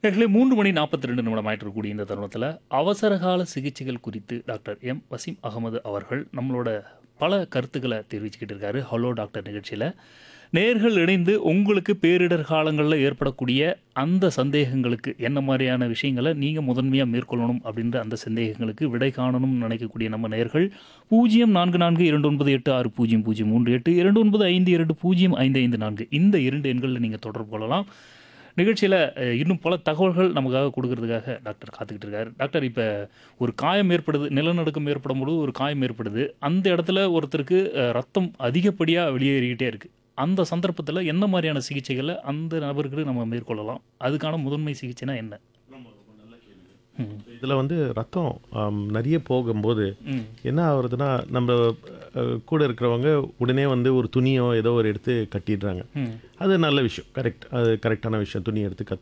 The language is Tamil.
நேர்களே மூன்று மணி நாற்பத்தி ரெண்டு நிமிடம் ஆயிட்டு இருக்கக்கூடிய இந்த தருணத்தில் அவசரகால சிகிச்சைகள் குறித்து டாக்டர் எம் வசீம் அகமது அவர்கள் நம்மளோட பல கருத்துக்களை தெரிவிச்சுக்கிட்டு இருக்காரு ஹலோ டாக்டர் நிகழ்ச்சியில் நேர்கள் இணைந்து உங்களுக்கு பேரிடர் காலங்களில் ஏற்படக்கூடிய அந்த சந்தேகங்களுக்கு என்ன மாதிரியான விஷயங்களை நீங்கள் முதன்மையாக மேற்கொள்ளணும் அப்படின்ற அந்த சந்தேகங்களுக்கு விடை காணணும்னு நினைக்கக்கூடிய நம்ம நேர்கள் பூஜ்ஜியம் நான்கு நான்கு இரண்டு ஒன்பது எட்டு ஆறு பூஜ்ஜியம் பூஜ்ஜியம் மூன்று எட்டு இரண்டு ஒன்பது ஐந்து இரண்டு பூஜ்ஜியம் ஐந்து ஐந்து நான்கு இந்த இரண்டு எண்களில் நீங்கள் தொடர்பு கொள்ளலாம் நிகழ்ச்சியில் அஹ், இன்னும் பல தகவல்கள் நமக்காக கொடுக்கறதுக்காக டாக்டர் காத்துக்கிட்டு இருக்காரு டாக்டர் இப்போ ஒரு காயம் ஏற்படுது நிலநடுக்கம் ஏற்படும் பொழுது ஒரு காயம் ஏற்படுது அந்த இடத்துல ஒருத்தருக்கு அஹ், ரத்தம் அதிகப்படியாக வெளியேறிக்கிட்டே இருக்குது அந்த சந்தர்ப்பத்தில் என்ன மாதிரியான சிகிச்சைகளை அந்த நபருக்கு நம்ம மேற்கொள்ளலாம் அதுக்கான முதன்மை சிகிச்சைனா என்ன ம் இதில் வந்து ரத்தம் ஆம், நிறைய போகும்போது ம் என்ன ஆகுறதுன்னா நம்ம அஹ், கூட இருக்கிறவங்க உடனே வந்து ஒரு துணியோ ஏதோ ஒரு எடுத்து கட்டிடுறாங்க ம் அது நல்ல விஷயம் கரெக்ட் அது கரெக்டான விஷயம் துணி எடுத்து கட்